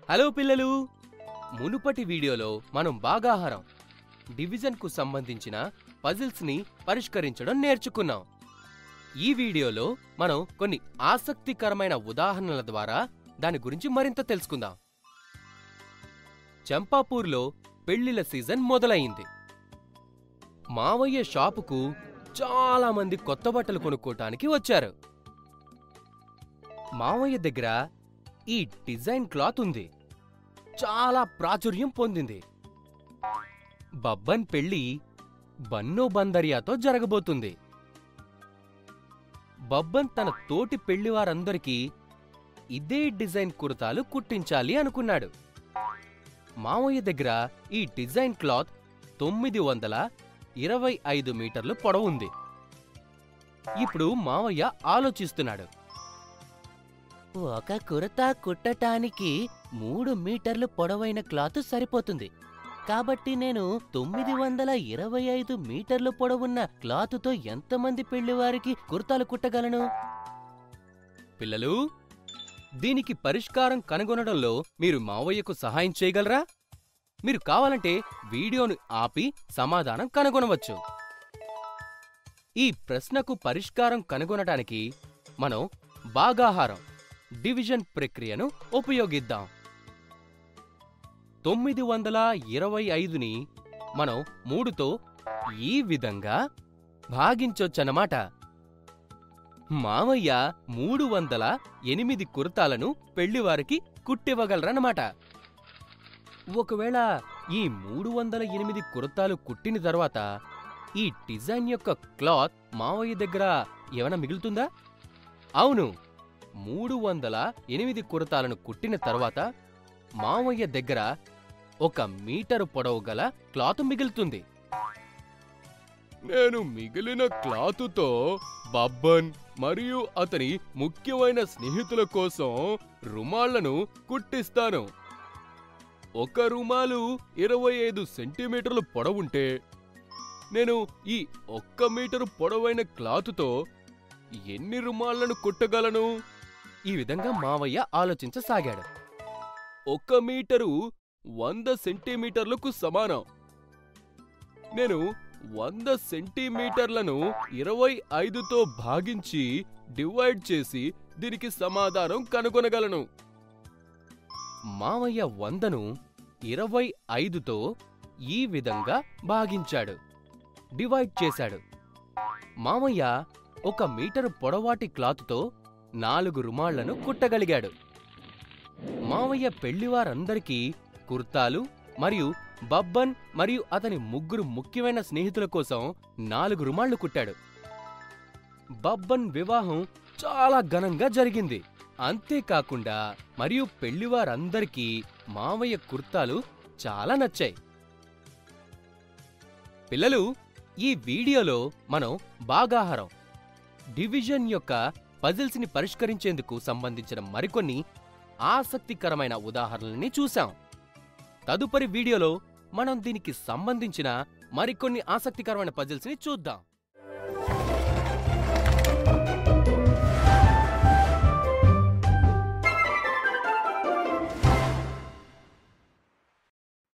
hello పిల్లలు మునుపటి వీడియోలో మనం భాగాహారం డివిజన్కు సంబంధించిన పజిల్స్ని పరిష్కరించడం నేర్చుకున్నాం ఈ వీడియోలో మనం కొన్ని ఆసక్తికరమైన ఉదాహరణల ద్వారా దాని గురించి మరింత తెలుసుకుందాం చంపాపూర్లో పెళ్లిల సీజన్ మొదలైంది మావయ్య షాపుకు చాలా మంది కొత్త బట్టలు కొనుక్కోటానికి వచ్చారు మావయ్య దగ్గర ఈ డిజైన్ క్లాత్ ఉంది చాలా ప్రాచుర్యం పొందింది బబ్బన్ పెళ్లి బన్నో బందరియాతో జరగబోతుంది బబ్బన్ తన తోటి పెళ్లివారందరికీ ఇదే డిజైన్ కుర్తాలు కుట్టించాలి అనుకున్నాడు మావయ్య దగ్గర ఈ డిజైన్ క్లాత్ తొమ్మిది వందల ఇరవై ఐదు మీటర్లు పొడవుంది ఇప్పుడు మావయ్య ఆలోచిస్తున్నాడు ఒక కురతా కుట్టటానికి మూడు మీటర్లు పొడవైన క్లాత్ సరిపోతుంది కాబట్టి నేను తొమ్మిది వందల ఇరవై ఐదు మీటర్లు పొడవున్న క్లాతుతో ఎంతమంది పెళ్లివారికి కుర్తాలు కుట్టగలను పిల్లలు దీనికి పరిష్కారం కనుగొనడంలో మీరు మావయ్యకు సహాయం చేయగలరా మీరు కావాలంటే వీడియోను ఆపి సమాధానం కనుగొనవచ్చు ఈ ప్రశ్నకు పరిష్కారం కనుగొనటానికి మనం భాగాహారం డివిజన్ ప్రక్రియను ఉపయోగిద్దాం తొమ్మిది వందల ఇరవై ఐదుని మనం మూడుతో ఈ విధంగా భాగించొచ్చన్నమాట మావయ్య మూడు వందల ఎనిమిది కుర్తాలను పెళ్లివారికి కుట్టివ్వగలరన్నమాట ఒకవేళ ఈ మూడు వందల ఎనిమిది కుర్తాలు కుట్టిన తర్వాత ఈ డిజైన్ యొక్క క్లాత్ మావయ్య దగ్గర ఏమైనా మిగులుతుందా అవును మూడు వందల ఎనిమిది కుర్తాలను కుట్టిన తర్వాత మావయ్య దగ్గర ఒక మీటరు పొడవు గల క్లాత్ మిగులుతుంది నేను మిగిలిన క్లాతుతో బబ్బన్ మరియు అతని ముఖ్యమైన స్నేహితుల కోసం రుమాళ్లను కుట్టిస్తాను ఒక రుమాలు ఇరవై ఐదు సెంటీమీటర్లు పొడవుంటే నేను ఈ ఒక్క మీటరు పొడవైన క్లాతుతో ఎన్ని రుమాళ్లను కుట్టగలను ఈ విధంగా మావయ్య ఆలోచించసాగాడు ఒక మీటరు వంద సెంటీమీటర్లకు సమానం నేను వంద సెంటీమీటర్లను ఇరవై ఐదుతో భాగించి డివైడ్ చేసి దీనికి సమాధానం కనుగొనగలను మావయ్య వందను ఇరవై ఐదుతో ఈ విధంగా భాగించాడు డివైడ్ చేశాడు మామయ్య ఒక మీటరు పొడవాటి క్లాతుతో నాలుగు రుమాళ్లను కుట్టగలిగాడు మావయ్య పెళ్లివారందరికీ కుర్తాలు మరియు బబ్బన్ మరియు అతని ముగ్గురు ముఖ్యమైన స్నేహితుల కోసం నాలుగు రుమాళ్లు కుట్టాడు బబ్బన్ వివాహం చాలా ఘనంగా జరిగింది అంతేకాకుండా మరియు పెళ్లివారందరికీ మావయ్య కుర్తాలు చాలా నచ్చాయి పిల్లలు ఈ వీడియోలో మనం భాగాహారం డివిజన్ యొక్క పజిల్స్ ని పరిష్కరించేందుకు సంబంధించిన మరికొన్ని ఆసక్తికరమైన ఉదాహరణల్ని చూశాం తదుపరి వీడియోలో మనం దీనికి సంబంధించిన మరికొన్ని ఆసక్తికరమైన పజిల్స్ ని చూద్దాం